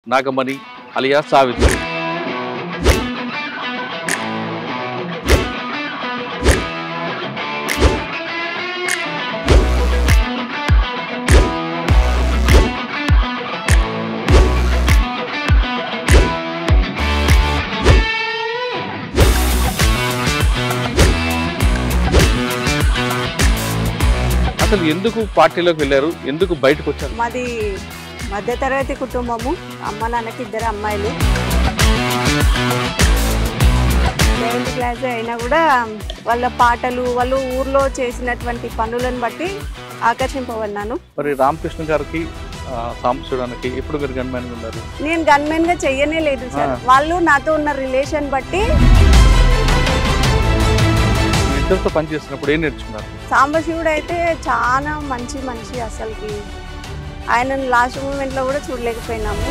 నాగమణి అలియా సావిత్రి అసలు ఎందుకు పార్టీలోకి వెళ్ళారు ఎందుకు బయటకు వచ్చారు మాది మధ్యతరగతి కుటుంబము అమ్మ నాన్నకి ఇద్దరు అమ్మాయిలు సెవెంత్ క్లాస్ అయినా కూడా వాళ్ళ పాటలు వాళ్ళు ఊర్లో చేసినటువంటి పనులను బట్టి ఆకర్షింపబడినాను మరి రామకృష్ణ గారికి ఆ, సాంబశివడానికి ఎప్పుడు మీరు గన్మ్యాన్ ఉన్నారు నేను గన్మెన్ గా చెయ్యనే లేదు సార్ ఆ. వాళ్ళు నాతో ఉన్న రిలేషన్ బట్టి మీ ఇద్దరితో పనిచేస్తున్నప్పుడు ఏం నేర్చుకున్నారు సాంబశివుడు అయితే చాలా మంచి మనిషి అసలుకి ఆయనను లాస్ట్ మూమెంట్లో కూడా చూడలేకపోయినాము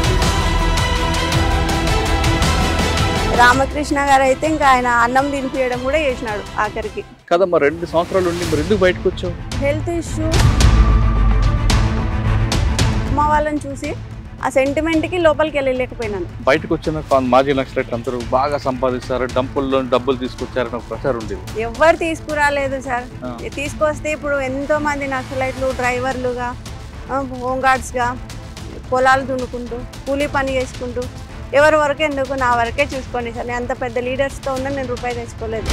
రామకృష్ణ గారు అయితే ఇంకా ఆయన అన్నం తినిపించడం కూడా చేసినాడు ఆఖరికి కదమ్మా రెండు సంవత్సరాలు ఉండి మరి ఎందుకు బయటకు వచ్చావు హెల్త్ ఇష్యూ అమ్మ వాళ్ళని చూసి ఆ సెంటిమెంట్కి లోపలికి వెళ్ళలేకపోయినాను బయటకు వచ్చిన కొన్- మాజీ నక్సలైట్ అందరూ బాగా సంపాదిస్తారు డబ్బుల్లో డబ్బులు తీసుకొచ్చారని ఒక ప్రచారం ఉండేది ఎవ్వరు తీసుకురాలేదు సార్ ఆ. తీసుకొస్తే ఇప్పుడు ఎంతో మంది నక్సలైట్లు డ్రైవర్లుగా హోమ్ గార్డ్స్గా పొలాలు దున్నుకుంటూ కూలీ పని చేసుకుంటూ ఎవరి వరకు ఎందుకు నా వరకే చూసుకోండి సార్ నేను అంత పెద్ద లీడర్స్తో ఉన్నా నేను రూపాయి తెచ్చుకోలేదు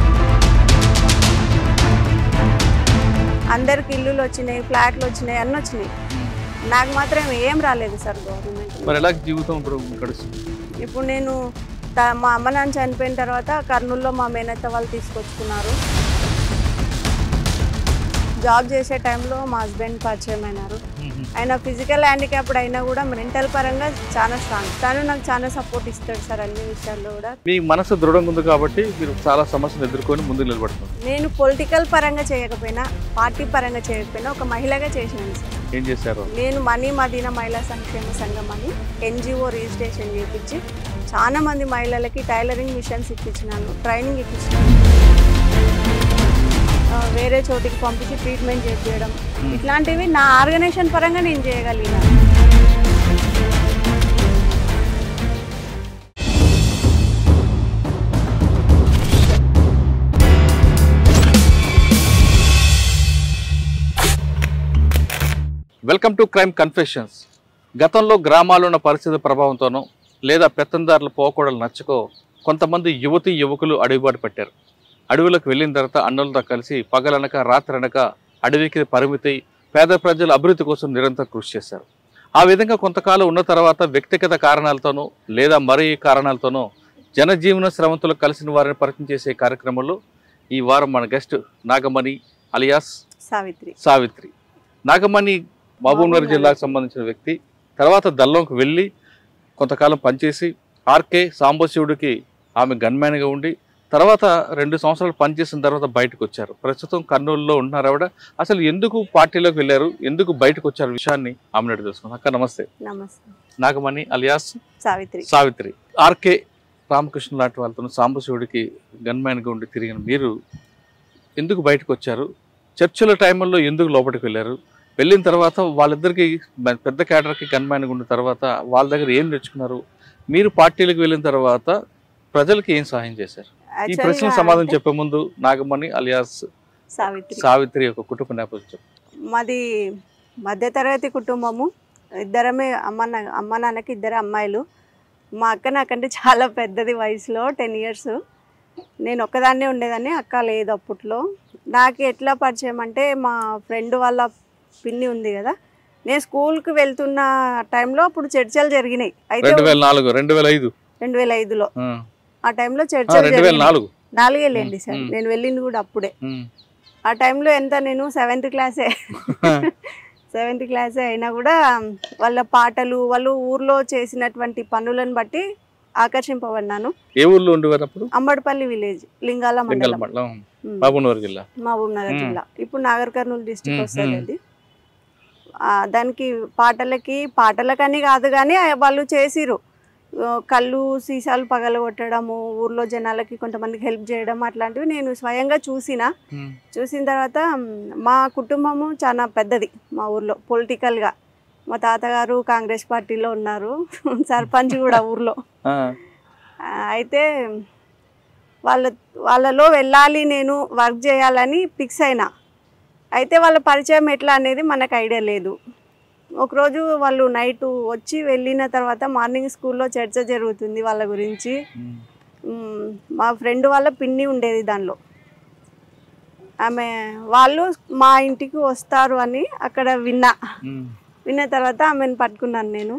అందరికి ఇల్లులు వచ్చినాయి ఫ్లాట్లు వచ్చినాయి అన్నీ వచ్చినాయి నాకు మాత్రం ఏం రాలేదు సార్ గవర్నమెంట్ మరి ఎలా జీవితం ఇప్పుడు గడుస్తుంది ఇప్పుడు నేను త- మా అమ్మ నాన్న చనిపోయిన తర్వాత కర్నూలులో మా మేనత్త వాళ్ళు తీసుకొచ్చుకున్నారు జాబ్ చేసే టైంలో మా హస్బెండ్ పరిచయం అయినారు ఆయన ఫిజికల్ హ్యాండిక్యాప్డ్ అయినా కూడా మెంటల్ పరంగా చాలా స్ట్రాంగ్ తను నాకు చాలా సపోర్ట్ ఇస్తాడు సార్ అన్ని విషయాల్లో కూడా మీ మనసు దృఢంగా ఉంది కాబట్టి మీరు చాలా సమస్యలు ఎదుర్కొని ముందుకు నిలబడుతుంది నేను పొలిటికల్ పరంగా చేయకపోయినా పార్టీ పరంగా చేయకపోయినా ఒక మహిళగా చేసినాను సార్ ఏం చేశారు నేను మనీ మదీనా మహిళా సంక్షేమ సంఘం అని ఎన్జిఓ రిజిస్ట్రేషన్ చేయించి చాలా మంది మహిళలకి టైలరింగ్ మిషన్స్ ఇప్పించినాను ట్రైనింగ్ ఇప్పించినాను ఆ, వేరే చోటికి పంపించి ట్రీట్మెంట్ చేపించడం ఇట్లాంటివి నా ఆర్గనైజేషన్ పరంగా నేను చేయగలిగినాను వెల్కమ్ టు క్రైమ్ కన్ఫెషన్స్ గతంలో గ్రామాల్లో ఉన్న పరిస్థితి ప్రభావంతోనో లేదా పెత్తందారుల పోకూడలు నచ్చకో కొంతమంది యువతి యువకులు అడవిబాటు పెట్టారు అడవులకు వెళ్ళిన తర్వాత అన్నులతో కలిసి పగలనక రాత్రనక అడవికి పరిమితి పేద ప్రజల అభివృద్ధి కోసం నిరంతరం కృషి చేశారు ఆ విధంగా కొంతకాలం ఉన్న తర్వాత వ్యక్తిగత కారణాలతోనో లేదా మరే కారణాలతోనో జనజీవన శ్రమంతులు కలిసిన వారిని పరిచయం చేసే కార్యక్రమంలో ఈ వారం మన గెస్ట్ నాగమణి అలియాస్ సావిత్రి సావిత్రి నాగమణి మహబూబ్నగర్ జిల్లాకు సంబంధించిన వ్యక్తి తర్వాత దల్లంకు వెళ్ళి కొంతకాలం పనిచేసి ఆర్కే సాంబశివుడికి ఆమె గన్మ్యాన్గా ఉండి తర్వాత రెండు సంవత్సరాలు పనిచేసిన తర్వాత బయటకు వచ్చారు ప్రస్తుతం కర్నూలులో ఉంటున్నారు ఆవిడ అసలు ఎందుకు పార్టీలోకి వెళ్ళారు ఎందుకు బయటకు వచ్చారు విషయాన్ని ఆమె అడిగి తెలుసుకుందాం అక్క నమస్తే నమస్తే నాగమణి అలియాస్ సావిత్రి సావిత్రి ఆర్కే రామకృష్ణ లాంటి వాళ్ళతో సాంబశివుడికి గన్మ్యాన్గా ఉండి తిరిగిన మీరు ఎందుకు బయటకు వచ్చారు చర్చల టైంలో ఎందుకు లోపలికి వెళ్ళారు వెళ్ళిన తర్వాత వాళ్ళిద్దరికి పె- పెద్ద క్యాడర్కి గన్మ్యాన్గా ఉన్న తర్వాత వాళ్ళ దగ్గర ఏం నేర్చుకున్నారు మీరు పార్టీలకు వెళ్ళిన తర్వాత ప్రజలకి ఏం సహాయం చేశారు ఈ Actually ప్రశ్న గా సమాధానం అంటే చెప్పే ముందు నాగమణి అలియాస్ సావిత్రి సావిత్రి యొక్క కుటుంబ నేపథ్యం చెప్పు. మాది మధ్యతరగతి కుటుంబము ఇద్దరమే అమ్మ నా అమ్మ నాన్నకి ఇద్దరు అమ్మాయిలు మా అక్క నాకంటే చాలా పెద్దది వయసులో టెన్ ఇయర్స్ నేను ఒక్కదాన్నే ఉండేదాన్ని అక్క లేదు అప్పట్లో నాకు ఎట్లా పరిచయం అంటే మా ఫ్రెండ్ వాళ్ళ పిన్ని ఉంది కదా నేను స్కూల్కి వెళ్తున్న టైంలో అప్పుడు చర్చలు జరిగినాయి అయితే రెండు వేల నాలుగు రెండు వేల ఐదు రెండు వేల ఐదులో ఆ. ఆ టైంలో ఆ, చర్చలు రెండు వేల జరిగినాయి నాలుగు నాలుగేళ్ళండి సార్ మ్. నేను వెళ్ళింది కూడా అప్పుడే ఉమ్. ఆ టైంలో ఎంత నేను సెవెంత్ క్లాసే సెవెంత్ క్లాస్ అయినా కూడా వాళ్ళ పాటలు వాళ్ళు ఊర్లో చేసినటువంటి పనులను బట్టి ఆకర్షింపబడినాను ఏ ఊర్లో ఉండేవారు అప్పుడు అంబడిపల్లి విలేజ్ లింగాల మండలం లింగల్మండలం ఉమ్, మహబూబ్నగర్ జిల్లా మహబూబ్ నగర్ మ్. జిల్లా ఇప్పుడు నాగర్ కర్నూలు డిస్టిక్ మ్, వస్తుంది మ్. అది ఆ, దానికి పాటలకి పాటలకని కాదు కానీ ఆ వాళ్ళు చేసిరు ఆ, కళ్ళు సీసాలు పగలగొట్టడము ఊర్లో జనాలకి కొంతమందికి హెల్ప్ చేయడం అట్లాంటివి నేను స్వయంగా చూసిన చూసిన తర్వాత మ్, మా కుటుంబము చాలా పెద్దది మా ఊర్లో పొలిటికల్గా మా తాతగారు కాంగ్రెస్ పార్టీలో ఉన్నారు సర్పంచ్ కూడా ఊర్లో ఆ, ఆ, అయితే వాళ్ళ వాళ్ళలో వెళ్ళాలి నేను వర్క్ చేయాలని ఫిక్స్ అయినా అయితే వాళ్ళ పరిచయం ఎట్లా అనేది మనకు ఐడియా లేదు ఒకరోజు వాళ్ళు నైట్ వచ్చి వెళ్ళిన తర్వాత మార్నింగ్ స్కూల్లో చర్చ జరుగుతుంది వాళ్ళ గురించి ఉమ్, మ్, మా ఫ్రెండ్ వాళ్ళ పిన్ని ఉండేది దానిలో ఆమె వాళ్ళు మా ఇంటికి వస్తారు అని అక్కడ విన్నా ఉమ్, విన్న తర్వాత ఆమెను పట్టుకున్నాను నేను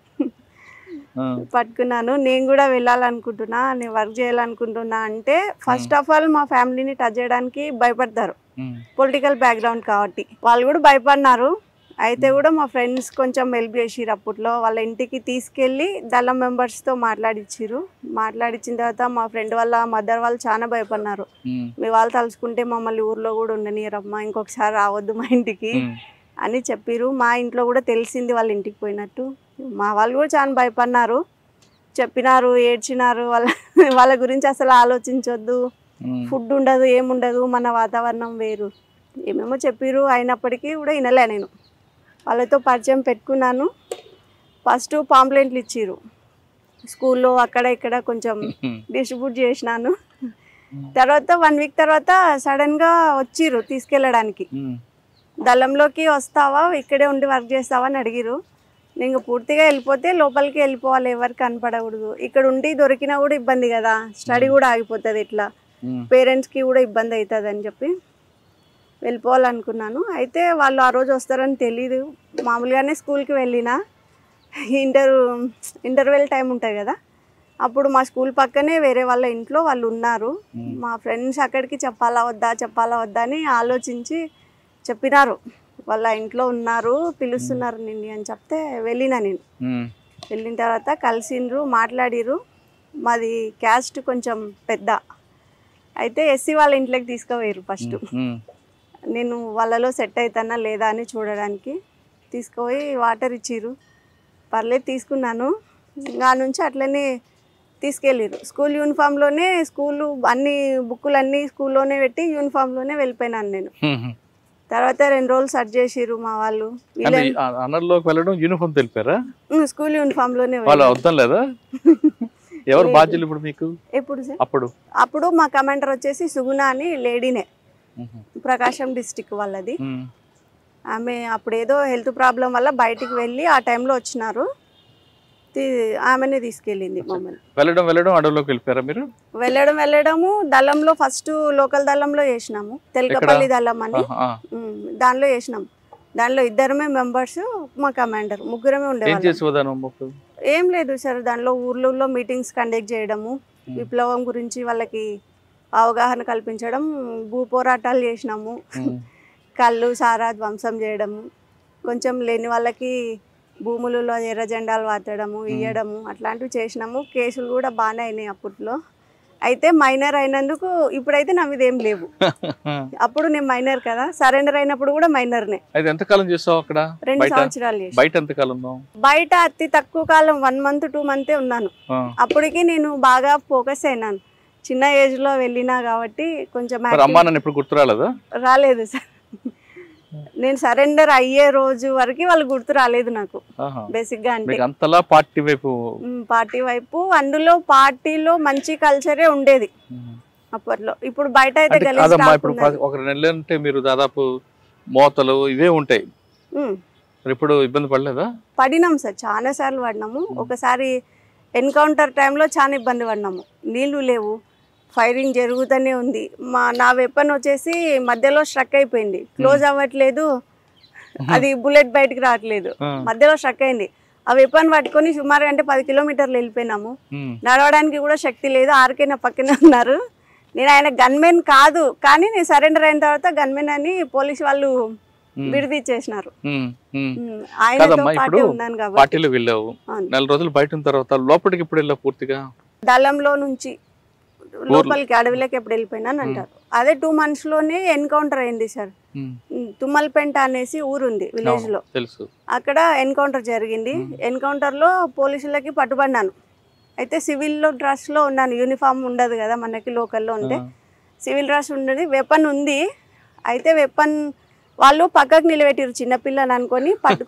ఆ, పట్టుకున్నాను నేను కూడా వెళ్ళాలనుకుంటున్నా నేను వర్క్ చేయాలనుకుంటున్నా అంటే ఫస్ట్ ఆఫ్ ఆల్ మా ఫ్యామిలీని టచ్ చేయడానికి భయపడతారు ఉమ్, పొలిటికల్ బ్యాక్గ్రౌండ్ కాబట్టి వాళ్ళు కూడా భయపడినారు అయితే కూడా మా ఫ్రెండ్స్ కొంచెం హెల్ప్ చేసిరు అప్పట్లో వాళ్ళ ఇంటికి తీసుకెళ్ళి దళం మెంబర్స్తో మాట్లాడిచ్చిరు మాట్లాడిచ్చిన తర్వాత మా ఫ్రెండ్ వాళ్ళ మదర్ వాళ్ళు చాలా భయపడినారు ఉమ్, మీ వాళ్ళు తలుచుకుంటే మమ్మల్ని ఊర్లో కూడా ఉండనియరమ్మా ఇంకొకసారి రావద్దు మా ఇంటికి ఉమ్, అని చెప్పిరు మా ఇంట్లో కూడా తెలిసింది వాళ్ళ ఇంటికి పోయినట్టు మా వాళ్ళు కూడా చాలా భయపడినారు చెప్పినారు ఏడ్చినారు వాళ్ళ వాళ్ళ గురించి అసలు ఆలోచించొద్దు ఉమ్, ఫుడ్ ఉండదు ఏముండదు మన వాతావరణం వేరు ఏమేమో చెప్పిరు అయినప్పటికీ కూడా వినలే నేను వాళ్ళతో పరిచయం పెట్టుకున్నాను ఫస్ట్ పాంప్లెంట్లు ఇచ్చిరు స్కూల్లో అక్కడ ఇక్కడ కొంచెం ఉమ్, డిస్ట్రిబ్యూట్ చేసినాను తర్వాత వన్ వీక్ తర్వాత సడన్గా వచ్చిర్రు తీసుకెళ్ళడానికి ఉమ్, దళంలోకి వస్తావా ఇక్కడే ఉండి వర్క్ చేస్తావా అని అడిగిరు నేను పూర్తిగా వెళ్ళిపోతే లోపలికి వెళ్ళిపోవాలి ఎవరికి కనపడకూడదు ఇక్కడ ఉండి దొరికినా కూడా ఇబ్బంది కదా స్టడీ కూడా ఆగిపోతుంది ఇట్లా ఉమ్, పేరెంట్స్కి కూడా ఇబ్బంది అవుతుంది అని చెప్పి వెళ్ళిపోవాలనుకున్నాను అయితే వాళ్ళు ఆ రోజు వస్తారని తెలీదు మామూలుగానే స్కూల్కి వెళ్ళిన ఇంటర్ ఇంటర్వెల్ టైం ఉంటుంది కదా అప్పుడు మా స్కూల్ పక్కనే వేరే వాళ్ళ ఇంట్లో వాళ్ళు ఉన్నారు ఉమ్, మా ఫ్రెండ్స్ అక్కడికి చెప్పాలా వద్దా చెప్పాలా వద్దా అని ఆలోచించి చెప్పినారు వాళ్ళ ఇంట్లో ఉన్నారు పిలుస్తున్నారు నిన్ను అని చెప్తే వెళ్ళిన నేను ఉమ్, వెళ్ళిన తర్వాత కలిసిండ్రు మాట్లాడిరు మాది క్యాస్ట్ కొంచెం పెద్ద అయితే ఎస్సీ వాళ్ళ ఇంట్లోకి తీసుకుపోయారు ఫస్ట్ ఉమ్, నేను వాళ్ళలో సెట్ అవుతానా లేదా అని చూడడానికి తీసుకుపోయి వాటర్ ఇచ్చిర్రు పర్లేదు తీసుకున్నాను ఇంకా నుంచి అట్లనే తీసుకెళ్ళిర్రు స్కూల్ యూనిఫామ్లోనే స్కూల్ అన్ని బుక్కులన్నీ స్కూల్లోనే పెట్టి యూనిఫామ్లోనే వెళ్ళిపోయినాను నేను ఉమ్. తర్వాత రెండు రోజులు సర్చ్ చేసిర్రు మా వాళ్ళు అంటే ఈ అ- అన్నర్లోకి వెళ్ళడం యూనిఫామ్ తెలిపారా ఉమ్, స్కూల్ యూనిఫామ్లోనే వాళ్ళు వెళ్ళాను. వద్దాం లేదా ఎవరు బాధ్యులు ఇప్పుడు మీకు ఎప్పుడు సార్ అప్పుడు అప్పుడు మా కమాండర్ వచ్చేసి సుగుణ అని లేడీనే ఉమ్, ప్రకాశం డిస్టిక్ వాళ్ళది ఉమ్, ఆమె అప్పుడు ఏదో హెల్త్ ప్రాబ్లం వల్ల బయటికి వెళ్ళి ఆ టైంలో వచ్చినారు తీ- ఆమెనే తీసుకెళ్ళింది మమ్మల్ని వెళ్ళడం వెళ్ళడం అడవిలోకి వెళ్ళిపోయారా మీరు వెళ్ళడం వెళ్ళడము దళంలో ఫస్ట్ లోకల్ దళంలో చేసినాము తెలకపల్లి దళం అని ఆహా, ఆ. ఉమ్, దానిలో చేసినాం దానిలో ఇద్దరమే మెంబర్స్ మా కమాండర్ ముగ్గురమే ఏం ఉండేవాళ్ళం చేసి వదాను అమ్మకు ఏం లేదు సార్ దానిలో ఊర్లలో మీటింగ్స్ కండక్ట్ చేయడము Hmm. విప్లవం గురించి వాళ్ళకి అవగాహన కల్పించడం భూ పోరాటాలు చేసినాము ఉమ్, కళ్ళు సారా ధ్వంసం చేయడము కొంచెం లేని వాళ్ళకి భూములలో ఎర్ర జెండాలు వాతడము ఇయ్యడము అట్లాంటివి చేసినాము కేసులు కూడా బాగానే అయినాయి అప్పట్లో అయితే మైనర్ అయినందుకు ఇప్పుడైతే నా మీద ఏం లేవు అప్పుడు నేను మైనర్ కదా సరెండర్ అయినప్పుడు కూడా మైనర్నే అయితే ఎంతకాలం చేస్తావు అక్కడ రెండు బయట సంవత్సరాలు చేసి బయట ఎంతకాలం ఉన్నావు బయట అతి తక్కువ కాలం వన్ మంత్ టూ మంతే ఉన్నాను ఆ. అప్పటికి నేను బాగా ఫోకస్ అయినాను చిన్న ఏజ్ లో వెళ్ళినా కాబట్టి కొంచెం మరి active- అమ్మా నన్ను ఇప్పుడు గుర్తు రాలేదా రాలేదు సార్ నేను సరెండర్ అయ్యే రోజు వరకు వాళ్ళు గుర్తు రాలేదు నాకు ఆహా. బేసిక్ గా అంటే మీకు అంతలా పార్టీ వైపు ఉమ్, పార్టీ వైపు అందులో పార్టీలో మంచి కల్చరే ఉండేది ఉమ్. అప్పట్లో ఇప్పుడు బయట అయితే అంటే గలీజ్ కాదమ్మా టాక్ ఇప్పుడు ఉన్నది. ప- ఒక నెల అంటే మీరు దాదాపు మోతలు ఇవే ఉంటాయి ఉమ్, మరి ఇప్పుడు ఇబ్బంది పడలేదా పడినాం సార్ చాలా సార్లు పడినాము ఒకసారి ఎన్కౌంటర్ టైంలో చాలా ఇబ్బంది పడినాము నీళ్లు లేవు ఫైరింగ్ జరుగుతూనే ఉంది మా నా వెపన్ వచ్చేసి మధ్యలో స్ట్రక్ అయిపోయింది క్లోజ్ అవ్వట్లేదు అది బుల్లెట్ బయటికి రావట్లేదు ఆ. మధ్యలో స్ట్రక్ అయింది ఆ వెపన్ పట్టుకొని సుమారు అంటే పది కిలోమీటర్లు వెళ్ళిపోయినాము ఉమ్. నడవడానికి కూడా శక్తి లేదు ఆర్కే నా పక్కనే ఉన్నారు నేను ఆయన గన్మెన్ కాదు కానీ నేను సరెండర్ అయిన తర్వాత గన్మెన్ అని పోలీస్ వాళ్ళు ఉమ్. విడిదిచ్చేసినారు ఉమ్. ఉమ్. ఉమ్, ఆయనతో కాదమ్మా పాటే ఇప్పుడు ఉన్నాను కాబట్టి పార్టీలో వెళ్ళావు అవును. నెల రోజులు బయట ఉన్న తర్వాత లోపలికి ఇప్పుడు వెళ్ళావు పూర్తిగా దళంలో నుంచి లోపలికి అడవిలోకి ఎప్పుడు వెళ్ళిపోయినాను అంటారు అదే టూ మంత్స్ లోనే ఎన్కౌంటర్ అయింది సార్ ఉమ్. ఉమ్, తుమ్మలపెంట అనేసి ఊరుంది విలేజ్ లో తెలుసు అక్కడ ఎన్కౌంటర్ జరిగింది ఎన్కౌంటర్ లో పోలీసులకి పట్టుబడినాను అయితే సివిల్లో డ్రెస్ లో ఉన్నాను యూనిఫామ్ ఉండదు కదా మనకి లోకల్లో ఉంటే ఆ. సివిల్ డ్రెస్ ఉండదు వెపన్ ఉంది అయితే వెపన్ వాళ్ళు పక్కకు నిలబెట్టారు చిన్నపిల్లని అనుకొని పట్టుకో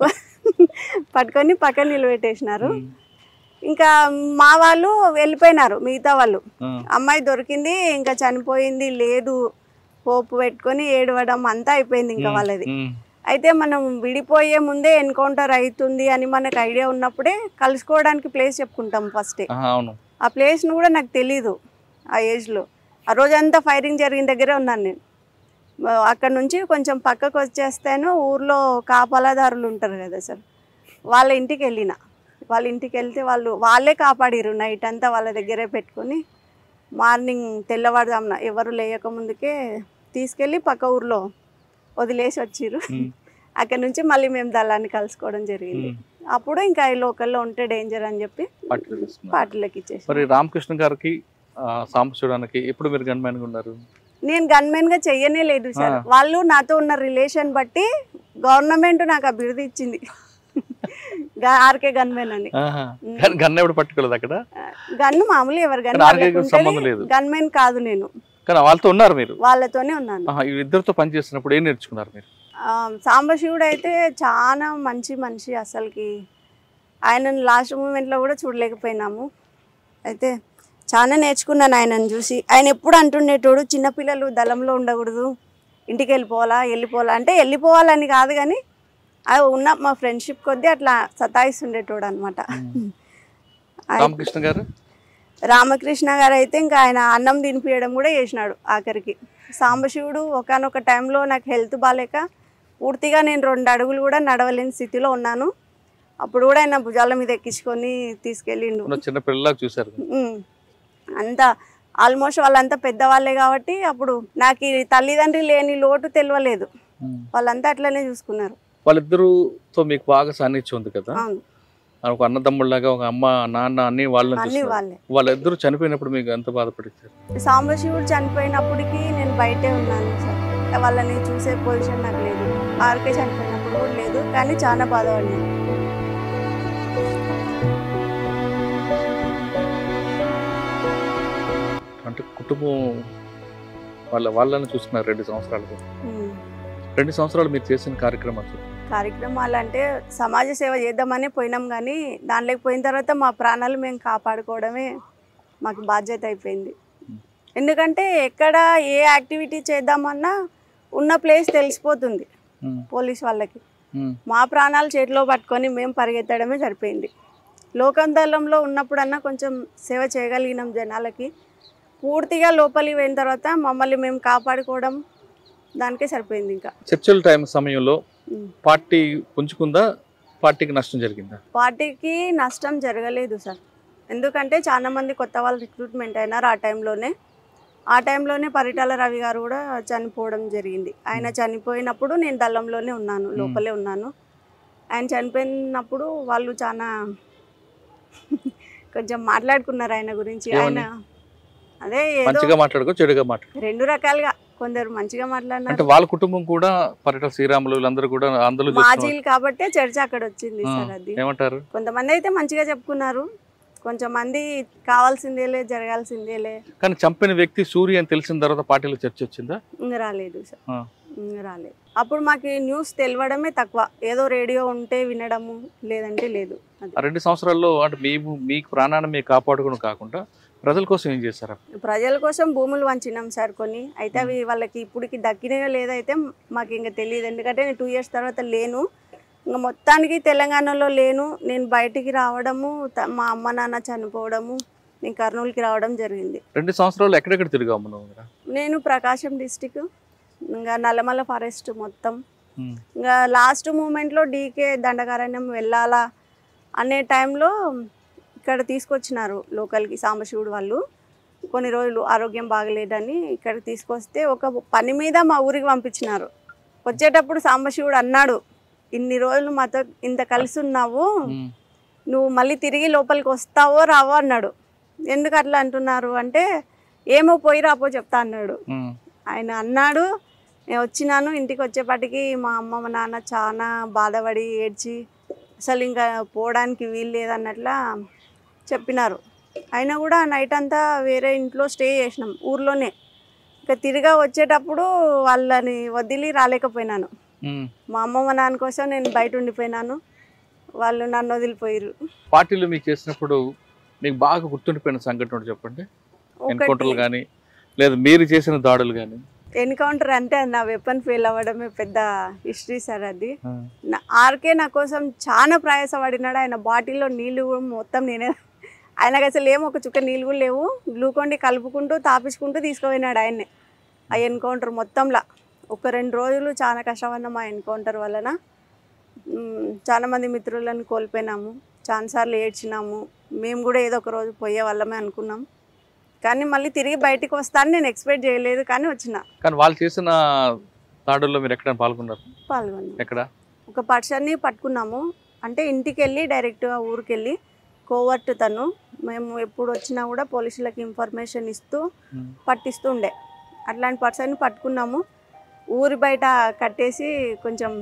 పట్టుకొని పక్కన నిలబెట్టేసినారు ఉమ్. ఇంకా మా వాళ్ళు వెళ్ళిపోయినారు మిగతా వాళ్ళు ఆ. అమ్మాయి దొరికింది ఇంకా చనిపోయింది లేదు హోప్ పెట్టుకొని ఏడవడం అంతా అయిపోయింది ఇంకా వాళ్ళది ఉమ్. అయితే మనం విడిపోయే ముందే ఎన్కౌంటర్ అవుతుంది అని మనకు ఐడియా ఉన్నప్పుడే కలుసుకోవడానికి ప్లేస్ చెప్పుకుంటాం ఫస్టే ఆహా, అవును ఆ ప్లేస్ను కూడా నాకు తెలీదు ఆ ఏజ్లో ఆ రోజంతా ఫైరింగ్ జరిగిన దగ్గరే ఉన్నాను నేను ఆ, అక్కడ నుంచి కొంచెం పక్కకు వచ్చేస్తాను ఊర్లో కాపలాదారులు ఉంటారు కదా సార్ వాళ్ళ ఇంటికి వెళ్ళిన వాళ్ళ ఇంటికి వెళ్తే వాళ్ళు వాళ్ళే కాపాడిరు నైట్ అంతా వాళ్ళ దగ్గరే పెట్టుకొని మార్నింగ్ తెల్లవారుజామున ఎవరు లేయక ముందుకే తీసుకెళ్ళి పక్క ఊర్లో వదిలేసి వచ్చిర్రు ఉమ్. అక్కడ నుంచి మళ్ళీ మేము దళాన్ని కలుసుకోవడం జరిగింది ఉమ్. అప్పుడు ఇంకా ఈ లోకల్లో ఉంటే డేంజర్ అని చెప్పి పట్టుకు తీసుకున్నారు. పార్టీలకు ఇచ్చేసి మరి రామకృష్ణ గారికి ఆ, సాంబశివుడానికి ఎప్పుడు మీరు గన్మ్యాన్ గా ఉన్నారు నేను గన్మెన్ గా చెయ్యనే లేదు సార్ ఆ. వాళ్ళు నాతో ఉన్న రిలేషన్ బట్టి గవర్నమెంట్ నాకు ఆ బిరుదు ఇచ్చింది గా- ఆర్కే గన్మెన్ అని ఆహా. గన్- గన్ ఎవడు పట్టుకోలేదు అక్కడ గన్ను మామూలు ఎవరు కానీ ఆర్కే కి సంబంధం లేదు. గన్మెన్ కాదు నేను కానీ వాళ్ళతో ఉన్నారు మీరు వాళ్ళతోనే ఉన్నాను ఆహా, ఈ ఇద్దరితో పని చేస్తున్నప్పుడు ఏం నేర్చుకున్నారు మీరు ఆ, సాంబశివుడు అయితే చాలా మంచి మనిషి అసలుకి ఆయనను లాస్ట్ మూమెంట్లో కూడా చూడలేకపోయినాము అయితే చాలా నేర్చుకున్నాను ఆయనను చూసి ఆయన ఎప్పుడు అంటుండేటోడు చిన్నపిల్లలు దళంలో ఉండకూడదు ఇంటికి వెళ్ళిపోవాలా వెళ్ళిపోవాలా అంటే వెళ్ళిపోవాలని కాదు కానీ అది ఉన్న మా ఫ్రెండ్షిప్ కొద్దీ అట్లా సతాయిస్తుండేటోడు అనమాట రామకృష్ణ గారు రామకృష్ణ గారు అయితే ఇంకా ఆయన అన్నం తినిపించడం కూడా చేసినాడు ఆఖరికి సాంబశివుడు ఒకనొక టైంలో నాకు హెల్త్ బాగాలేక పూర్తిగా నేను రెండు అడుగులు కూడా నడవలేని స్థితిలో ఉన్నాను అప్పుడు కూడా ఆయన భుజాల మీద ఎక్కించుకొని తీసుకెళ్ళిండు ఉన్న చిన్న పిల్లలాగా చూశారు ఉమ్. అంతా ఆల్మోస్ట్ వాళ్ళంతా పెద్దవాళ్ళే కాబట్టి అప్పుడు నాకు ఈ తల్లిదండ్రి లేని లోటు తెలియలేదు ఉమ్. వాళ్ళంతా అట్లనే చూసుకున్నారు వాళ్ళిద్దరుతో మీకు బాగా సాన్నిధ్యం ఉంది కదా అవును ఒక అన్నదమ్ముళ్ళగా ఒక అమ్మ నాన్న అన్ని వాళ్ళని అన్ని చూస్తున్నారు వాళ్ళే వాళ్ళిద్దరు చనిపోయినప్పుడు మీకు ఎంత బాధపడించారు సాంబశివుడు చనిపోయినప్పటికీ నేను బయటే ఉన్నాను సార్ వాళ్ళని చూసే పొజిషన్ నాకు లేదు ఆర్కే చనిపోయినప్పుడు కూడా లేదు కానీ చాలా బాధపడినాను అంటే కుటుంబం వాళ్ళ వాళ్ళని చూసుకున్నారు రెండు సంవత్సరాలు ఉమ్. రెండు సంవత్సరాలు మీరు చేసిన కార్యక్రమాలు కార్యక్రమాలు అంటే సమాజ సేవ చేద్దామని పోయినాం కానీ దాంట్లోకి పోయిన తర్వాత మా ప్రాణాలు మేము కాపాడుకోవడమే మాకు బాధ్యత అయిపోయింది ఎందుకంటే ఎక్కడ ఏ యాక్టివిటీ చేద్దామన్నా ఉన్న ప్లేస్ తెలిసిపోతుంది ఉమ్, పోలీస్ వాళ్ళకి ఉమ్, మా ప్రాణాలు చేతిలో పట్టుకొని మేము పరిగెత్తడమే సరిపోయింది లోకంతలంలో ఉన్నప్పుడన్నా కొంచెం సేవ చేయగలిగినాం జనాలకి పూర్తిగా లోపలికి పోయిన తర్వాత మమ్మల్ని మేము కాపాడుకోవడం దానికే సరిపోయింది ఇంకా చర్చల టైం సమయంలో ఉమ్. పార్టీ పుంజుకుందా పార్టీకి నష్టం జరిగిందా పార్టీకి నష్టం జరగలేదు సార్ ఎందుకంటే చాలా మంది కొత్త వాళ్ళు రిక్రూట్మెంట్ అయినారు ఆ టైంలోనే ఆ టైంలోనే పరిటాల రవి గారు కూడా చనిపోవడం జరిగింది ఆయన చనిపోయినప్పుడు నేను దళంలోనే ఉన్నాను లోపలే ఉన్నాను ఆయన చనిపోయినప్పుడు వాళ్ళు చాలా కొంచెం మాట్లాడుకున్నారు ఆయన గురించి ఆయన అదే ఏదో మంచిగా మాట్లాడుకో చెడుగా మాట్లాడు రెండు రకాలుగా కొందరు మంచిగా మాట్లాడినారు అంటే వాళ్ళ కుటుంబం కూడా పర్యటన శ్రీరాములు వీళ్ళందరూ కూడా అందరూ చూస్తున్నారు మాజీలు కాబట్టే చర్చ అక్కడ వచ్చింది ఆ, సార్ అది ఏమంటారు కొంతమంది అయితే మంచిగా చెప్పుకున్నారు కొంచెం మంది కావాల్సిందేలే జరగాల్సిందేలే కానీ చంపిన వ్యక్తి సూర్య అని తెలిసిన తర్వాత పార్టీలో చర్చ వచ్చిందా ఇంక రాలేదు సార్ ఆ. ఇంక రాలేదు అప్పుడు మాకు ఈ న్యూస్ తెలియడమే తక్కువ ఏదో రేడియో ఉంటే వినడము లేదంటే లేదు అది ఆ రెండు సంవత్సరాల్లో అంటే మేము మీకు ప్రాణాన్ని మీరు కాపాడుకోవడం కాకుండా ప్రజల కోసం ఏం చేశారు ప్రజల కోసం భూములు వంచినాం సార్ కొన్ని అయితే అవి వాళ్ళకి ఇప్పటికి దక్కినాయో లేదో అయితే మాకు ఇంకా తెలియదు ఎందుకంటే నేను టూ ఇయర్స్ తర్వాత లేను ఇంకా మొత్తానికి తెలంగాణలో లేను నేను బయటికి రావడము త- మా అమ్మ నాన్న చనిపోవడము నేను కర్నూలుకి రావడం జరిగింది రెండు సంవత్సరాలు ఎక్కడెక్కడ తిరిగాము నువ్వు ఇక్కడ? నేను ప్రకాశం డిస్టిక్ ఇంకా నల్లమల ఫారెస్ట్ మొత్తం ఉమ్, ఇంకా లాస్ట్ మూమెంట్లో డీకే దండకారణ్యం వెళ్ళాలా అనే టైంలో ఇక్కడ తీసుకొచ్చినారు లోకల్కి సాంబశివుడు వాళ్ళు కొన్ని రోజులు ఆరోగ్యం బాగలేదని ఇక్కడ తీసుకొస్తే ఒక పని మీద మా ఊరికి పంపించినారు వచ్చేటప్పుడు సాంబశివుడు అన్నాడు ఇన్ని రోజులు మాతో ఇంత కలిసి ఉన్నావు ఉమ్, నువ్వు మళ్ళీ తిరిగి లోపలికి వస్తావో రావో అన్నాడు ఎందుకు అట్లా అంటున్నారు అంటే ఏమో పోయి రాపో చెప్తా అన్నాడు ఉమ్, ఆయన అన్నాడు నేను వచ్చినాను ఇంటికి వచ్చేపాటికి మా అమ్మ మా నాన్న చాలా బాధపడి ఏడ్చి అసలు ఇంకా పోవడానికి వీలు లేదన్నట్లా చెప్పినారు అయినా కూడా నైట్ అంతా వేరే ఇంట్లో స్టే చేసినాం ఊర్లోనే ఇంకా తిరిగా వచ్చేటప్పుడు వాళ్ళని వదిలి రాలేకపోయినాను ఉమ్, మా అమ్మ మా నాన్న కోసం నేను బయట ఉండిపోయినాను వాళ్ళు నన్ను వదిలిపోయారు పార్టీలో మీకు చేసినప్పుడు మీకు బాగా గుర్తుండిపోయిన సంఘటన ఒకటి చెప్పండి ఎన్కౌంటర్లు కానీ లేదా మీరు చేసిన దాడులు కానీ ఎన్కౌంటర్ అంటే నా వెపన్ ఫెయిల్ అవ్వడమే పెద్ద హిస్టరీ సార్ అది నా- ఆర్కే నా కోసం చాలా ప్రయాసపడినాడు ఆయన బాటిల్లో నీళ్లు కూడా మొత్తం నేనే ఆయనకు అసలు ఏమో ఒక చుక్క నీళ్ళు కూడా లేవు గ్లూకోండి కలుపుకుంటూ తాపించుకుంటూ తీసుకుపోయినాడు ఆయన్నే ఆ ఎన్కౌంటర్ మొత్తంలో ఒక రెండు రోజులు చాలా కష్టపడినాం ఆ ఎన్కౌంటర్ వలన మ్, చాలా మంది మిత్రులను కోల్పోయినాము చాలాసార్లు ఏడ్చినాము మేము కూడా ఏదో ఒక రోజు పోయే వాళ్ళమే అనుకున్నాం కానీ మళ్ళీ తిరిగి బయటికి వస్తానని నేను ఎక్స్పెక్ట్ చేయలేదు కానీ వచ్చిన కానీ వాళ్ళు చేసిన దాడుల్లో మీరు ఎక్కడ పాల్గొన్నారు పాల్గొన్నాం ఎక్కడ ఒక పర్సన్ని పట్టుకున్నాము అంటే ఇంటికి వెళ్ళి డైరెక్ట్గా ఊరికి వెళ్ళి కోవర్ట్ తను మేము ఎప్పుడు వచ్చినా కూడా పోలీసులకు ఇన్ఫర్మేషన్ ఇస్తూ పట్టిస్తూ ఉండే అట్లాంటి పర్సన్ని పట్టుకున్నాము ఊరి బయట కట్టేసి కొంచెం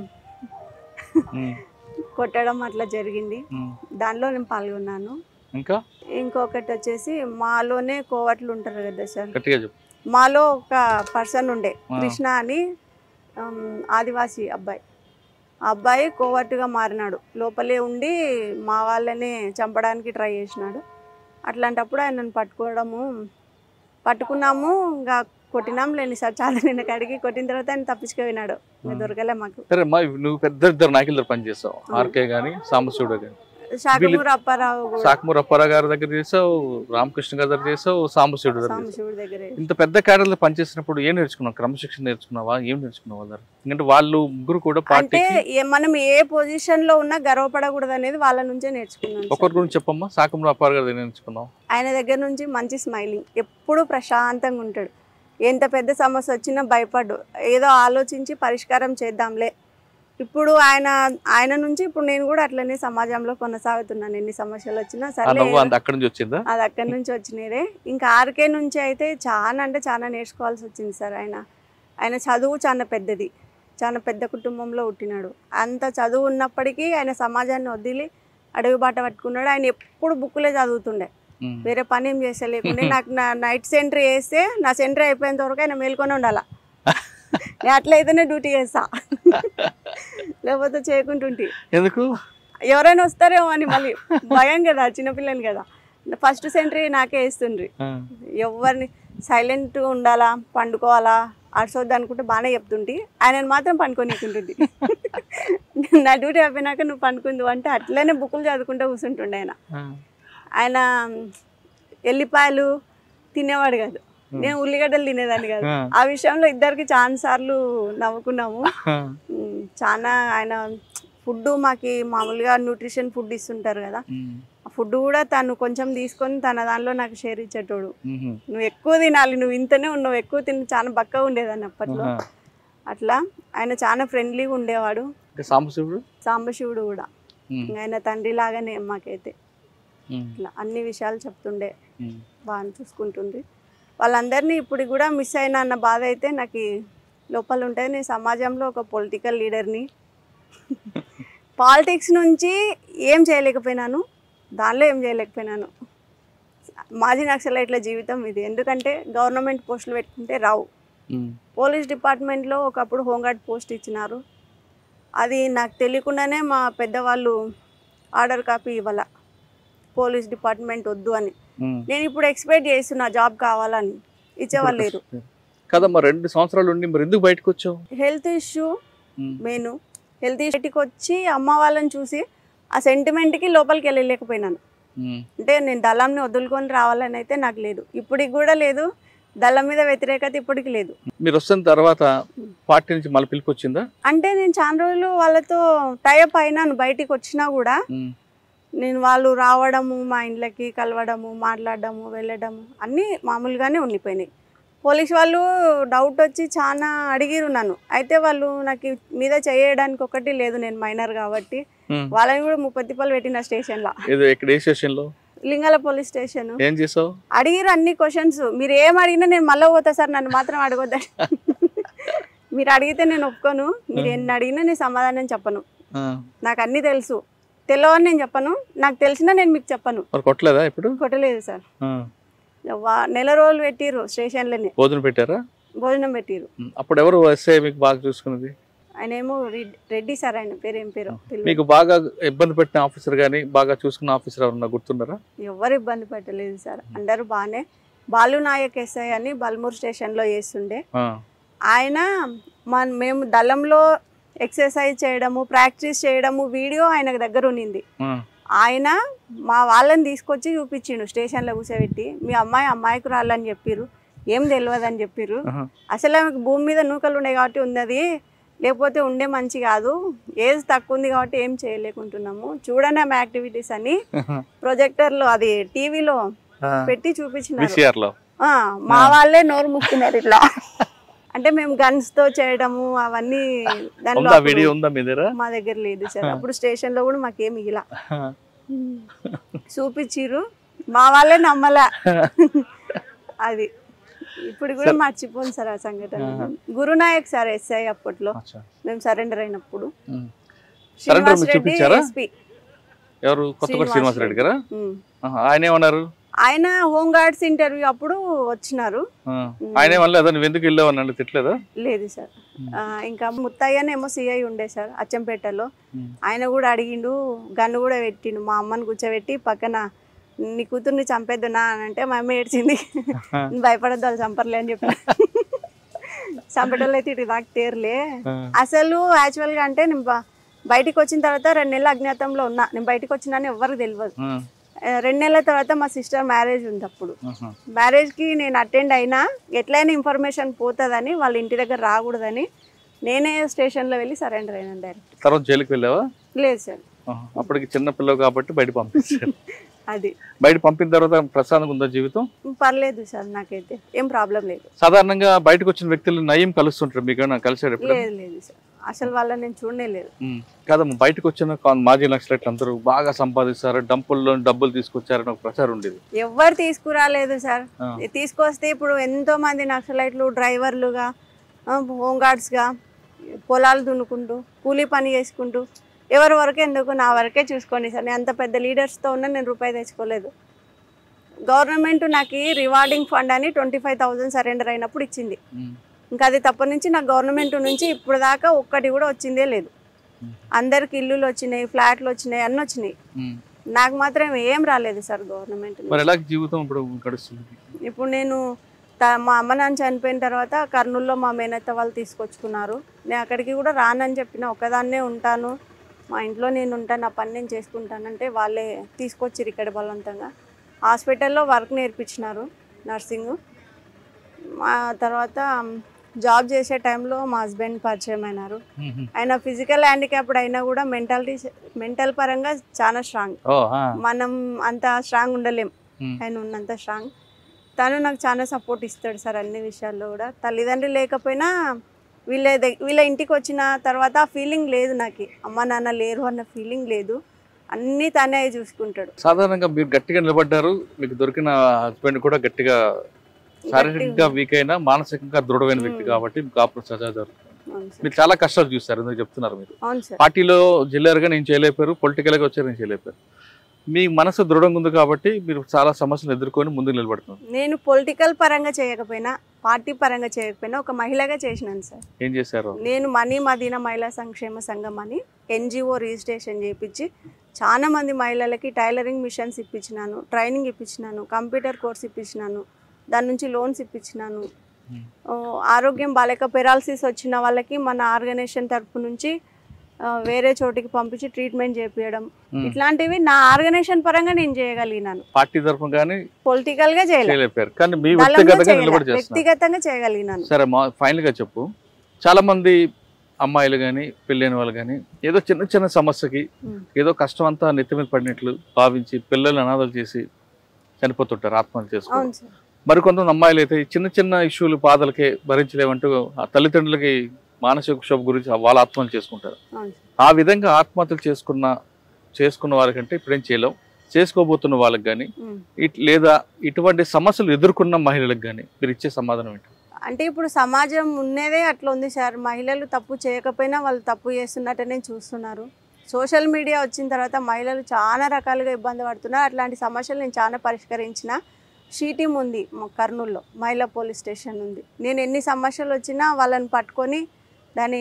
ఉమ్, కొట్టడం అట్లా జరిగింది ఉమ్. దానిలో నేను పాల్గొన్నాను ఇంకా ఇంకొకటి వచ్చేసి మాలోనే కోవట్లు ఉంటారు కదా సార్ గట్టిగా చెప్పు మాలో ఒక పర్సన్ ఉండే ఆ. కృష్ణ అని ఉమ్, ఆదివాసీ అబ్బాయి ఆ అబ్బాయి కోవర్టుగా మారినాడు లోపలే ఉండి మా వాళ్ళని చంపడానికి ట్రై చేసినాడు అట్లాంటప్పుడు ఆయనను పట్టుకోవడము పట్టుకున్నాము ఇంకా కొట్టినాం లేని సార్ చాలా నిన్న కడిగి కొట్టిన తర్వాత ఆయన తప్పించుకుపోయినాడు ఇంకా దొరకలే మాకు సరే మా నువ్వు పెద్ద ఇద్దరు నాయకుల దగ్గర పనిచేస్తావు ఆర్కే కానీ సాంబశివుడు కానీ శాఖమూరు అప్పారావు కూడా సాకమూరు అప్పారావు గారి దగ్గర చేసావు రామకృష్ణ గారి దగ్గర చేసావు సాంబశివుడు దగ్గర చేసావు సాంబశివుడి దగ్గర ఇంత పెద్ద క్యాడర్లో పనిచేసినప్పుడు ఏం నేర్చుకున్నావు క్రమశిక్షణ నేర్చుకున్నావా ఏం నేర్చుకున్నావు వాళ్ళ దగ్గర? ఎందుకంటే వాళ్ళు ముగ్గురు కూడా అంటే పార్టీకి ఏ- మనం ఏ పొజిషన్ లో ఉన్నా గర్వపడకూడదు అనేది వాళ్ళ నుంచే నేర్చుకున్నాను సార్. ఒకరి గురించి చెప్పమ్మా సాకమూరు అప్పారావు గారి దగ్గర నేర్చుకున్నావు ఆయన దగ్గర నుంచి మంచి స్మైలింగ్ ఎప్పుడు ప్రశాంతంగా ఉంటాడు ఎంత పెద్ద సమస్య వచ్చినా భయపడ్డు ఏదో ఆలోచించి పరిష్కారం చేద్దాంలే ఇప్పుడు ఆయన ఆయన నుంచి ఇప్పుడు నేను కూడా అట్లనే సమాజంలో కొనసాగుతున్నాను ఎన్ని సమస్యలు వచ్చినా ఆ సరే నవ్వు అంత అక్కడి నుంచి వచ్చిందా అది అక్కడి నుంచి వచ్చినదే ఇంకా ఆర్కే నుంచి అయితే చాలా అంటే చాలా నేర్చుకోవాల్సి వచ్చింది సార్ ఆయన ఆయన చదువు చాలా పెద్దది చాలా పెద్ద కుటుంబంలో పుట్టినాడు అంత చదువు ఉన్నప్పటికీ ఆయన సమాజాన్ని వదిలి అడవి బాట పట్టుకున్నాడు ఆయన ఎప్పుడు బుక్కులే చదువుతుండే ఉమ్. వేరే పని ఏం చేసలేకుండే నాకు నా నైట్ సెంటర్ వేస్తే నా సెంటర్ అయిపోయేంత వరకు ఆయన మేల్కొని ఉండాలా నేను అట్లయితేనే డ్యూటీ చేస్తా లేకపోతే చేయకుంటుంటే ఎందుకు ఎవరైనా వస్తారేమో అని మళ్ళీ భయం కదా చిన్నపిల్లని కదా ఫస్ట్ సెంటరీ నాకే వేస్తుండ్రి ఆ. ఎవరిని సైలెంట్ ఉండాలా పండుకోవాలా అడిసొద్దు అనుకుంటే బాగానే చెప్తుంటే ఆయనను మాత్రం పండుకొనికుంటుంది నా డ్యూటీ అయిపోయినాక నువ్వు పండుకుందు అంటే అట్లనే బుక్కులు చదువుకుంటూ కూర్చుంటుండే ఆయన ఆ. ఆయన ఎల్లిపాయలు తినేవాడు కాదు నేను ఉల్లిగడ్డలు తినేదాన్ని కాదు ఆ. ఆ విషయంలో ఇద్దరికి చాలా సార్లు నవ్వుకున్నాము ఆ. ఉమ్, చాలా ఆయన ఫుడ్ మాకి మామూలుగా న్యూట్రిషన్ ఫుడ్ ఇస్తుంటారు కదా ఉమ్. ఆ ఫుడ్ కూడా తను కొంచెం తీసుకొని తన దానిలో నాకు షేర్ ఇచ్చేటోడు ఉహు. నువ్వు ఎక్కువ తినాలి నువ్వు ఇంతనే ఉన్నావు ఎక్కువ తిని చాలా బక్కగా ఉండేదాన్ని అప్పట్లో ఆహా. అట్లా ఆయన చాలా ఫ్రెండ్లీగా ఉండేవాడు ఇంకా సాంబశివుడు సాంబశివుడు కూడా ఉమ్. ఇంకా ఆయన తండ్రి లాగానే మాకైతే ఉమ్. ఇట్లా అన్ని విషయాలు చెప్తుండే ఉమ్. బాగా చూసుకుంటుంది వాళ్ళందరినీ ఇప్పుడు కూడా మిస్ అయినా అన్న బాధ అయితే నాకు ఈ లోపల ఉంటుంది నేను సమాజంలో ఒక పొలిటికల్ లీడర్ని పాలిటిక్స్ నుంచి ఏం చేయలేకపోయినాను దానిలో ఏం చేయలేకపోయినాను మాజీ నక్సలైట్ల జీవితం ఇది ఎందుకంటే గవర్నమెంట్ పోస్టులు పెట్టుకుంటే రావు ఉమ్. పోలీస్ డిపార్ట్మెంట్లో ఒకప్పుడు హోంగార్డ్ పోస్ట్ ఇచ్చినారు అది నాకు తెలియకుండానే మా పెద్దవాళ్ళు ఆర్డర్ కాపీ ఇవ్వాల పోలీస్ డిపార్ట్మెంట్ వద్దు అని ఉమ్. నేను ఇప్పుడు ఎక్స్పెక్ట్ చేస్తున్నా జాబ్ కావాలని ఇచ్చేవాళ్ళు లేరు కదమ్మా రెండు సంవత్సరాలు ఉండి మరి ఎందుకు బయటకు వచ్చావు health issue um. Main health ఇష్యూకి వచ్చి అమ్మ వాళ్ళని చూసి ఆ సెంటిమెంట్కి లోపలికి వెళ్ళలేకపోయినాను ఉమ్. అంటే నేను దళంని వదులుకొని రావాలని అయితే నాకు లేదు ఇప్పటికి కూడా లేదు దళం మీద వ్యతిరేకత ఇప్పటికి లేదు మీరు వస్తున్న తర్వాత పార్టీ నుంచి మళ్ళీ పిలుపు వచ్చిందా అంటే నేను చాలా రోజులు వాళ్ళతో టైప్ అయినాను బయటికి వచ్చినా కూడా ఉమ్. నేను వాళ్ళు రావడము మా ఇంట్లోకి కలవడము మాట్లాడడము వెళ్ళడము అన్నీ మామూలుగానే ఉండిపోయినాయి పోలీస్ వాళ్ళు డౌట్ వచ్చి చాలా అడిగిరు నన్ను అయితే వాళ్ళు నాకు ఈ మీద చేయడానికి ఒకటి లేదు నేను మైనర్ కాబట్టి ఉమ్. వాళ్ళని కూడా ముప్పై తిప్పలు పెట్టిన స్టేషన్లో ఏదో ఇక్కడ ఏ స్టేషన్ లో లింగాల పోలీస్ స్టేషన్ ఏం చేసావు అడిగిరు అన్ని క్వశ్చన్స్ మీరు ఏం అడిగినా నేను మళ్ళీ పోతా సార్ నన్ను మాత్రం అడగొద్దని మీరు అడిగితే నేను ఒప్పుకోను మీరు ఎన్ని అడిగినా నేను సమాధానం చెప్పను ఆ. నాకు అన్నీ తెలుసు తెలియని నేను చెప్పను నాకు తెలిసినా నేను మీకు చెప్పను మరి కొట్టలేదా ఇప్పుడు కొట్టలేదు సార్ ఆ. వా- నెల రోజులు పెట్టిర్రు స్టేషన్లోనే భోజనం పెట్టారా భోజనం పెట్టిర్రు ఉమ్. అప్పుడు ఎవరు ఎస్ఐ మీకు బాగా చూసుకున్నది ఆయన ఏమో రెడ్- రెడ్డి సార్ ఆయన పేరు ఏం పేరు తెలియదు. మీకు బాగా ఇబ్బంది పెట్టిన ఆఫీసర్ కానీ బాగా చూసుకున్న ఆఫీసర్ ఎవరన్నా గుర్తున్నారా ఎవరు ఇబ్బంది పెట్టలేదు సార్ అందరూ బాగానే బాలు నాయక్ ఎస్ఐ అని బల్మూర్ స్టేషన్లో చేస్తుండే ఆ, ఆయన మన మేము దళంలో ఎక్సర్సైజ్ చేయడము ప్రాక్టీస్ చేయడము వీడియో ఆయన దగ్గర ఉన్నింది ఆ, ఆయన మా వాళ్ళని తీసుకొచ్చి చూపించిండు స్టేషన్లో కూర్చోబెట్టి మీ అమ్మాయి అమ్మాయికి రాళ్ళని చెప్పిర్రు ఏం తెలియదు అని చెప్పిర్రు ఆహా. అసలు ఆమెకు భూమి మీద నూకలు ఉన్నాయి కాబట్టి ఉన్నది లేకపోతే ఉండే మంచి కాదు ఏజ్ తక్కువ ఉంది కాబట్టి ఏం చేయలేకుంటున్నాము చూడండి ఆమె యాక్టివిటీస్ అని ప్రొజెక్టర్లో అది టీవీలో ఆ, పెట్టి చూపించినారు VCR లో ఆ, మా వాళ్ళే నోరు ముక్కున్నారు ఇట్లా అంటే మేము గన్స్ తో చేయడము అవన్నీ దానిలో ఉందా అప్పుడు వీడియో ఉందా మీ దగ్గర మా దగ్గర లేదు సార్ అప్పుడు స్టేషన్ లో కూడా మాకేం ఇలా చూపించిర్రు మా వాళ్ళే నమ్మలా అది ఇప్పుడు కూడా మర్చిపోను సార్ ఆ సంఘటన గురునాయక్ సార్ ఎస్ఐ అప్పట్లో అచ్చా. మేము సరెండర్ అయినప్పుడు ఉమ్. సరెండర్ శ్రీనివాస్ మీరు రెడ్డి చూపించారా ఎస్పీ ఎవరు కొత్తపల్లి శ్రీనివాస్ శ్రీనివాస్ రెడ్డి గారా ఉమ్. ఆహా, ఆయన ఏమన్నారు ఆయన హోమ్ గార్డ్స్ ఇంటర్వ్యూ అప్పుడు వచ్చినారు ఆ, ఆయన ఏమన్నా లేదా నువ్వు ఎందుకు వెళ్ళావు అని తిట్టలేదా లేదు సార్ ఆ, ఇంకా ముత్తయ్యనేమో సిఐ ఉండే సార్ అచ్చంపేటలో ఉమ్. ఆయన కూడా అడిగిండు గన్ను కూడా పెట్టిండు మా అమ్మని కూర్చోబెట్టి పక్కన నీ కూతుర్ని చంపేద్దునా అని అంటే మా అమ్మ ఏడ్చింది "నువ్వు భయపడద్దు వాళ్ళు చంపర్లే అని చెప్పి చంపేటోళ్ళు అయితే ఇటు దాకా తేరలే ఆ, అసలు యాక్చువల్గా అంటే నేను బ- బయటికి వచ్చిన తర్వాత రెండు నెలలు అజ్ఞాతంలో ఉన్నా నేను బయటికి వచ్చినాని ఎవరికి తెలియదు ఆ, ఆ, రెండు నెలల తర్వాత మా సిస్టర్ మ్యారేజ్ ఉంది అప్పుడు ఆహా. మ్యారేజ్కి నేను అటెండ్ అయినా ఎట్లయినా ఇన్ఫర్మేషన్ పోతుందని వాళ్ళ ఇంటి దగ్గర రాకూడదని నేనే స్టేషన్లో వెళ్ళి సరెండర్ అయినాను డైరెక్ట్ తర్వాత జైలుకి వెళ్ళావా లేదు సార్ ఆహా. అప్పటికి చిన్న పిల్లవు కాబట్టి బయట పంపించారు అది బయట పంపిన తర్వాత ప్రశాంతంగా ఉందా జీవితం పర్లేదు సార్ నాకైతే ఏం ప్రాబ్లం లేదు సాధారణంగా బయటకు వచ్చిన వ్యక్తులు నయం కలుస్తుంటారు మీకు ఏమైనా కలిసాడు ఎప్పుడు లేదు లేదు సార్ అసలు వాళ్ళని నేను చూడనే లేదు కాదమ్మా బయటకు వచ్చిన కాన్- మాజీ నక్సలైట్లు అందరూ బాగా సంపాదిస్తారు డబ్బుల్లో డబ్బులు తీసుకొచ్చారని ఒక ప్రచారం ఉండేది ఎవ్వరు తీసుకురాలేదు సార్ ఆ. తీసుకొస్తే ఇప్పుడు ఎంతో మంది నక్సలైట్లు డ్రైవర్లుగా హోమ్ గార్డ్స్గా పొలాలు దున్నుకుంటూ కూలీ పని చేసుకుంటూ ఎవరి వరకు ఎందుకు నా వరకే చూసుకోండి సార్ నేను అంత పెద్ద లీడర్స్తో ఉన్నా నేను రూపాయి తెచ్చుకోలేదు గవర్నమెంట్ నాకు రివార్డింగ్ ఫండ్ అని ట్వంటీ ఫైవ్ థౌజండ్ సరెండర్ అయినప్పుడు ఇచ్చింది ఉమ్. ఇంకా అది తప్ప నుంచి నాకు గవర్నమెంట్ నుంచి ఇప్పుడు దాకా ఒక్కటి కూడా వచ్చిందే లేదు అందరికి ఇల్లులు వచ్చినాయి ఫ్లాట్లు వచ్చినాయి అన్నీ వచ్చినాయి ఉమ్. నాకు మాత్రం ఏం రాలేదు సార్ గవర్నమెంట్ నుంచి. మరి ఎలా జీవితం ఇప్పుడు గడుస్తుంది ఇప్పుడు నేను త- మా అమ్మ నాన్న చనిపోయిన తర్వాత కర్నూలులో మా మేనత్త వాళ్ళు తీసుకొచ్చుకున్నారు నేను అక్కడికి కూడా రానని చెప్పిన ఒకదాన్నే ఉంటాను మా ఇంట్లో నేను ఉంటాను నా పని నేను చేసుకుంటానంటే వాళ్ళే తీసుకొచ్చిరు ఇక్కడ బలవంతంగా హాస్పిటల్లో వర్క్ నేర్పించినారు నర్సింగ్ మా తర్వాత జాబ్ చేసే టైంలో మా హస్బెండ్ పరిచయం అయినారు ఉమ్. ఆయన ఫిజికల్ హ్యాండిక్యాప్డ్ అయినా కూడా మెంటాలిటీ మెంటల్ పరంగా చాలా స్ట్రాంగ్ ఓ ఆ. మనం అంత స్ట్రాంగ్ ఉండలేం ఉమ్. ఆయన ఉన్నంత స్ట్రాంగ్ తను నాకు చాలా సపోర్ట్ ఇస్తాడు సార్ అన్ని విషయాల్లో కూడా తల్లిదండ్రులు లేకపోయినా వీళ్ళ దగ్- వీళ్ళ ఇంటికి వచ్చిన తర్వాత ఆ ఫీలింగ్ లేదు నాకు అమ్మ నాన్న లేరు అన్న ఫీలింగ్ లేదు అన్నీ తనే చూసుకుంటాడు సాధారణంగా మీరు గట్టిగా నిలబడ్డారు మీకు దొరికిన హస్బెండ్ కూడా గట్టిగా శారీరకంగా వీక్ అయినా మానసికంగా దృఢమైన వ్యక్తి ఉమ్. కాబట్టి మీకు కాపురం సజా జరుగుతుంది అవును సార్ మీరు చాలా కష్టాలు చూస్తారు ఎందుకు చెప్తున్నారు మీరు అవును సార్ పార్టీలో జిల్లారుగా నేను చేయలేపారు పొలిటికల్గా వచ్చారు నేను చేయలేపారు మీ మనసు దృఢంగా ఉంది కాబట్టి మీరు చాలా సమస్యలు ఎదుర్కొని ముందుకు నిలబడుతున్నారు నేను పొలిటికల్ పరంగా చేయకపోయినా పార్టీ పరంగా చేయకపోయినా ఒక మహిళగా చేసినాను సార్ ఏం చేశారు నేను మనీ మదీనా మహిళా సంక్షేమ సంఘం అని ఎన్జిఓ రిజిస్ట్రేషన్ చేయించి చాలా మంది మహిళలకి టైలరింగ్ మిషన్స్ ఇప్పించినాను ట్రైనింగ్ ఇప్పించినాను కంప్యూటర్ కోర్స్ ఇప్పించినాను దాని నుంచి లోన్స్ ఇప్పించినాను Hmm. ఓ, ఆరోగ్యం బాలేక పెరాలసిస్ వచ్చిన వాళ్ళకి మన ఆర్గనైజేషన్ తరపు నుంచి ఆ, వేరే చోటికి పంపించి ట్రీట్మెంట్ చేపించడం Hmm. ఇట్లాంటివి నా ఆర్గనైజేషన్ పరంగా నేను చేయగలిగినాను పార్టీ తరఫున కానీ పొలిటికల్ గా చేయలేదు చేయలేపారు కానీ మీ దళంలో వ్యక్తిగతంగా చేయలే. నిలబడి చేస్తున్నారు వ్యక్తిగతంగా చేయగలిగినాను సరే మా ఫైనల్ గా చెప్పు చాలా మంది అమ్మాయిలు కానీ పెళ్ళైన వాళ్ళు కానీ ఏదో చిన్న చిన్న సమస్యకి Hmm. ఏదో కష్టం అంతా నెత్తి మీద పడినట్లు భావించి పిల్లల్ని అనాథలు చేసి చనిపోతుంటారు ఆత్మహత్య చేసుకుని అవును సార్ మరికొంతమంది అమ్మాయిలు అయితే ఈ చిన్న చిన్న ఇష్యూలు బాధలకే భరించలేమంటూ ఆ తల్లిదండ్రులకి మానసిక క్షోభ గురించి వాళ్ళ ఆత్మహత్య చేసుకుంటారు అవును సార్ ఆ విధంగా ఆత్మహత్యలు చేసుకున్న చేసుకున్న వాళ్ళకంటే ఇప్పుడేం చేయలేం చేసుకోబోతున్న వాళ్ళకి కానీ Hmm. ఇట్ లేదా ఇటువంటి సమస్యలు ఎదుర్కొన్న మహిళలకు కానీ మీరు ఇచ్చే సమాధానం ఏంటి అంటే ఇప్పుడు సమాజం ఉన్నదే అట్లా ఉంది సార్ మహిళలు తప్పు చేయకపోయినా వాళ్ళు తప్పు చేస్తున్నట్టనే చూస్తున్నారు సోషల్ మీడియా వచ్చిన తర్వాత మహిళలు చాలా రకాలుగా ఇబ్బంది పడుతున్నారు అట్లాంటి సమస్యలు నేను చాలా పరిష్కరించిన షీ టీమ్ ఉంది మా కర్నూల్లో మహిళా పోలీస్ స్టేషన్ ఉంది నేను ఎన్ని సమస్యలు వచ్చినా వాళ్ళని పట్టుకొని దాన్ని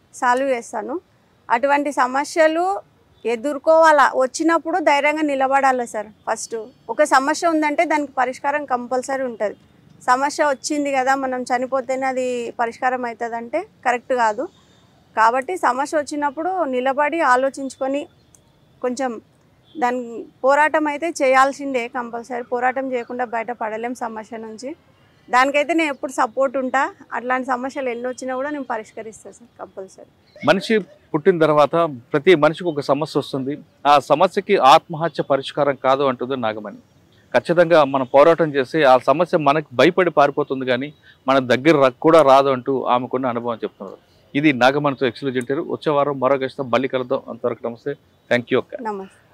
సాల్వ్ చేస్తాను అటువంటి సమస్యలు ఎదుర్కోవాలా వచ్చినప్పుడు ధైర్యంగా నిలబడాలి సార్ ఫస్ట్ ఒక సమస్య ఉందంటే దానికి పరిష్కారం కంపల్సరీ ఉంటుంది సమస్య వచ్చింది కదా మనం చనిపోతేనే అది పరిష్కారం అవుతుందంటే కరెక్ట్ కాదు కాబట్టి సమస్య వచ్చినప్పుడు నిలబడి ఆలోచించుకొని కొంచెం దాని పోరాటం అయితే చేయాల్సిందే కంపల్సరీ పోరాటం చేయకుండా బయట పడలేం సమస్య నుంచి దానికైతే నేను ఎప్పుడు సపోర్ట్ ఉంటా అట్లాంటి సమస్యలు ఎన్ని వచ్చినా కూడా నేను పరిష్కరిస్తాను సార్ కంపల్సరీ మనిషి పుట్టిన తర్వాత ప్రతి మనిషికి ఒక సమస్య వస్తుంది ఆ సమస్యకి ఆత్మహత్య పరిష్కారం కాదు అంటుంది నాగమణి ఖచ్చితంగా మనం పోరాటం చేసి ఆ సమస్య మనకు భయపడి పారిపోతుంది కానీ మన దగ్గర రా- కూడా రాదు అంటూ ఆమెకున్న అనుభవం చెప్తున్నారు ఇది నాగమణితో ఎక్స్క్లూజ్ ఇంటారు వచ్చే వారం మరో గెస్ట్తో మళ్ళీ కలుద్దాం అంతవరకు నమస్తే థ్యాంక్ యూ అక్క నమస్తే